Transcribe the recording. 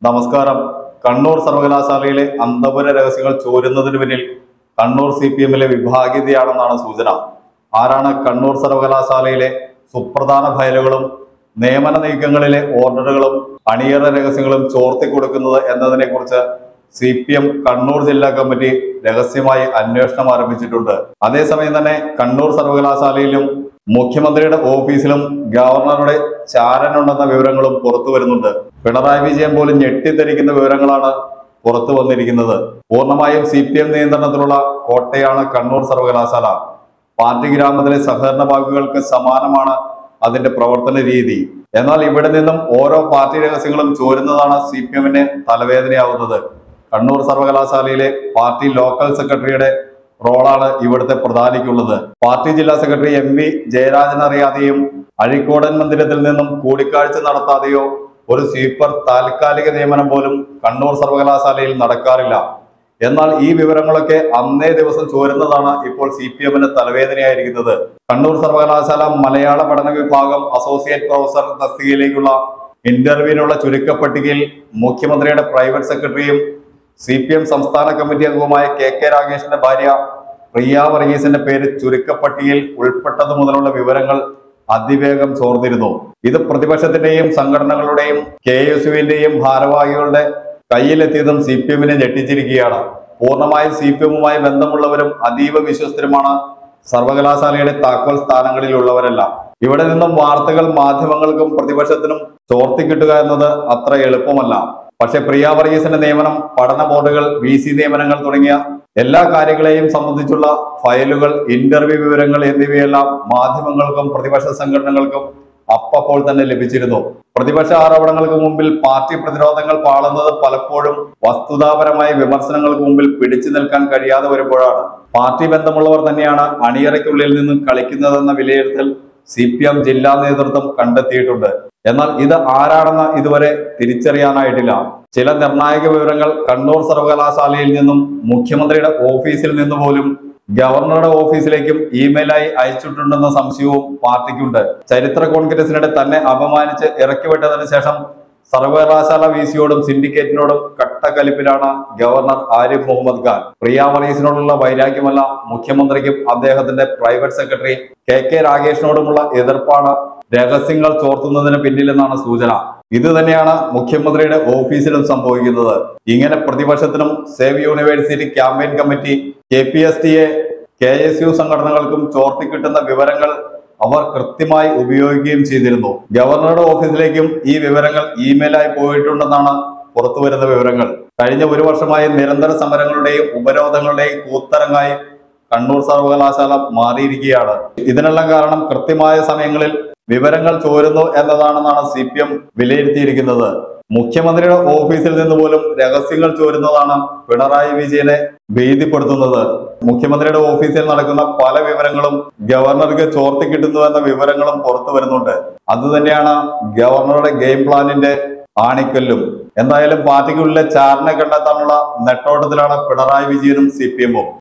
നമസ്കാരം കണ്ണൂർ സർവകലാശാലയിലെ അന്തപുര രഹസ്യങ്ങൾ ചോരുന്നതിന് പിന്നിൽ കണ്ണൂർ സി പി എമ്മിലെ വിഭാഗീയതയാണെന്നാണ് സൂചന ആരാണ് കണ്ണൂർ സർവകലാശാലയിലെ സുപ്രധാന ഫയലുകളും നിയമന നീക്കങ്ങളിലെ ഓർഡറുകളും അണിയറ രഹസ്യങ്ങളും ചോർത്തി കൊടുക്കുന്നത് എന്നതിനെ കുറിച്ച് സി പി എം കണ്ണൂർ ജില്ലാ കമ്മിറ്റി രഹസ്യമായി അന്വേഷണം ആരംഭിച്ചിട്ടുണ്ട് അതേസമയം തന്നെ കണ്ണൂർ സർവകലാശാലയിലും മുഖ്യമന്ത്രിയുടെ ഓഫീസിലും ഗവർണറുടെ ചാരനുണ്ടെന്ന വിവരങ്ങളും പുറത്തു വരുന്നുണ്ട് പിണറായി വിജയൻ പോലും ഞെട്ടിത്തെരിക്കുന്ന വിവരങ്ങളാണ് പുറത്തു വന്നിരിക്കുന്നത് പൂർണ്ണമായും സി പി എം നിയന്ത്രണത്തിലുള്ള കോട്ടയാണ് കണ്ണൂർ സർവകലാശാല പാർട്ടി ഗ്രാമത്തിലെ സഹകരണ ബാങ്കുകൾക്ക് സമാനമാണ് അതിന്റെ പ്രവർത്തന രീതി എന്നാൽ ഇവിടെ നിന്നും ഓരോ പാർട്ടി രഹസ്യങ്ങളും ചോരുന്നതാണ് സി പി എമ്മിന് തലവേദനയാവുന്നത് കണ്ണൂർ സർവകലാശാലയിലെ പാർട്ടി ലോക്കൽ സെക്രട്ടറിയുടെ റോളാണ് ഇവിടുത്തെ പ്രധാനിക്കുള്ളത് പാർട്ടി ജില്ലാ സെക്രട്ടറി എം വി ജയരാജൻ അറിയാതെയും അഴീക്കോടൻ മന്ദിരത്തിൽ നിന്നും കൂടിക്കാഴ്ച നടത്താതെയോ ഒരു സ്വീപ്പർ താൽക്കാലിക നിയമനം പോലും കണ്ണൂർ സർവകലാശാലയിൽ നടക്കാറില്ല എന്നാൽ ഈ വിവരങ്ങളൊക്കെ അന്നേ ദിവസം ചോരുന്നതാണ് ഇപ്പോൾ സി പി എമ്മിന് തലവേദനയായിരിക്കുന്നത് കണ്ണൂർ സർവകലാശാല മലയാള പഠന വിഭാഗം അസോസിയേറ്റ് പ്രൊഫസർ തസ്തികയിലേക്കുള്ള ഇന്റർവ്യൂവിനുള്ള ചുരുക്കപ്പട്ടികയിൽ മുഖ്യമന്ത്രിയുടെ പ്രൈവറ്റ് സെക്രട്ടറിയും സി പി എം സംസ്ഥാന കമ്മിറ്റി അംഗവുമായ കെ കെ രാഗേഷിന്റെ ഭാര്യ പ്രിയ വർഗീസിന്റെ പേര് ചുരുക്കപ്പട്ടികയിൽ ഉൾപ്പെട്ടത് മുതലുള്ള വിവരങ്ങൾ അതിവേഗം ചോർന്നിരുന്നു ഇത് പ്രതിപക്ഷത്തിന്റെയും സംഘടനകളുടെയും കെ എസ് യുവിന്റെയും ഭാരവാഹികളുടെ കയ്യിലെത്തിയതും സി പി എമ്മിനെ ഞെട്ടിച്ചിരിക്കുകയാണ് പൂർണ്ണമായും സി പി എമ്മുമായി ബന്ധമുള്ളവരും അതീവ വിശ്വസ്തരുമാണ് സർവകലാശാലയുടെ താക്കോൽ സ്ഥാനങ്ങളിലുള്ളവരെല്ലാം ഇവിടെ നിന്നും വാർത്തകൾ മാധ്യമങ്ങൾക്കും പ്രതിപക്ഷത്തിനും ചോർത്തിക്കിട്ടുക എന്നത് അത്ര എളുപ്പമല്ല പക്ഷെ പ്രിയ വർഗീസിന്റെ നിയമനം പഠന ബോർഡുകൾ വി സി നിയമനങ്ങൾ തുടങ്ങിയ എല്ലാ കാര്യങ്ങളെയും സംബന്ധിച്ചുള്ള ഫയലുകൾ ഇന്റർവ്യൂ വിവരങ്ങൾ എന്നിവയെല്ലാം മാധ്യമങ്ങൾക്കും പ്രതിപക്ഷ സംഘടനകൾക്കും അപ്പപ്പോൾ തന്നെ ലഭിച്ചിരുന്നു പ്രതിപക്ഷ ആരോപണങ്ങൾക്ക് മുമ്പിൽ പാർട്ടി പ്രതിരോധങ്ങൾ പാളുന്നത് പലപ്പോഴും വസ്തുതാപരമായ വിമർശനങ്ങൾക്ക് മുമ്പിൽ പിടിച്ചു നിൽക്കാൻ കഴിയാതെ വരുമ്പോഴാണ് പാർട്ടി ബന്ധമുള്ളവർ തന്നെയാണ് അണിയറയ്ക്കുള്ളിൽ നിന്നും കളിക്കുന്നതെന്ന വിലയിരുത്തൽ സി പി എം ജില്ലാ നേതൃത്വം കണ്ടെത്തിയിട്ടുണ്ട് എന്നാൽ ഇത് ആരാണെന്ന് ഇതുവരെ തിരിച്ചറിയാനായിട്ടില്ല ചില നിർണായക വിവരങ്ങൾ കണ്ണൂർ സർവകലാശാലയിൽ നിന്നും മുഖ്യമന്ത്രിയുടെ ഓഫീസിൽ നിന്ന് പോലും ഗവർണറുടെ ഓഫീസിലേക്കും ഇമെയിലായി അയച്ചിട്ടുണ്ടെന്ന സംശയവും പാർട്ടിക്കുണ്ട് ചരിത്ര കോൺഗ്രസിനിടെ തന്നെ അപമാനിച്ച് ഇറക്കിവിട്ടതിനു ശേഷം സർവകലാശാല വി സിയോടും സിൻഡിക്കേറ്റിനോടും കട്ടക്കലിപ്പിലാണ് ഗവർണർ ആരിഫ് മുഹമ്മദ് ഖാൻ പ്രിയ വറീസിനോടുള്ള വൈരാഗ്യമല്ല മുഖ്യമന്ത്രിക്കും അദ്ദേഹത്തിന്റെ പ്രൈവറ്റ് സെക്രട്ടറി കെ കെ രാഗേഷിനോടുമുള്ള എതിർപ്പാണ് രഹസ്യങ്ങൾ ചോർത്തുന്നതിന് പിന്നിലെന്നാണ് സൂചന ഇത് തന്നെയാണ് മുഖ്യമന്ത്രിയുടെ ഓഫീസിലും സംഭവിക്കുന്നത് ഇങ്ങനെ പ്രതിപക്ഷത്തിനും save university campaign committee K P S T A K S U സംഘടനകൾക്കും ചോർത്തിക്കിട്ടുന്ന വിവരങ്ങൾ അവർ കൃത്യമായി ഉപയോഗിക്കുകയും ചെയ്തിരുന്നു ഗവർണറുടെ ഓഫീസിലേക്കും ഈ വിവരങ്ങൾ ഇമെയിലായി പോയിട്ടുണ്ടെന്നാണ് പുറത്തുവരുന്ന വിവരങ്ങൾ കഴിഞ്ഞ ഒരു വർഷമായി നിരന്തര സമരങ്ങളുടെയും ഉപരോധങ്ങളുടെയും കൂത്തരങ്ങായി കണ്ണൂർ സർവകലാശാല മാറിയിരിക്കുകയാണ് ഇതിനെല്ലാം കാരണം കൃത്യമായ സമയങ്ങളിൽ വിവരങ്ങൾ ചോരുന്നു എന്നതാണെന്നാണ് സി പി എം വിലയിരുത്തിയിരിക്കുന്നത് മുഖ്യമന്ത്രിയുടെ ഓഫീസിൽ നിന്ന് പോലും രഹസ്യങ്ങൾ ചോരുന്നതാണ് പിണറായി വിജയനെ ഭീതിപ്പെടുത്തുന്നത് മുഖ്യമന്ത്രിയുടെ ഓഫീസിൽ നടക്കുന്ന പല വിവരങ്ങളും ഗവർണർക്ക് ചോർത്തി കിട്ടുന്നുവെന്ന വിവരങ്ങളും പുറത്തു വരുന്നുണ്ട് അത് തന്നെയാണ് ഗവർണറുടെ ഗെയിം പ്ലാനിന്റെ ആണിക്കല്ലും എന്തായാലും പാർട്ടിക്കുള്ളിലെ ചാരനെ കണ്ടെത്താനുള്ള നെട്ടോട്ടത്തിലാണ് പിണറായി വിജയനും സി പി എമ്മും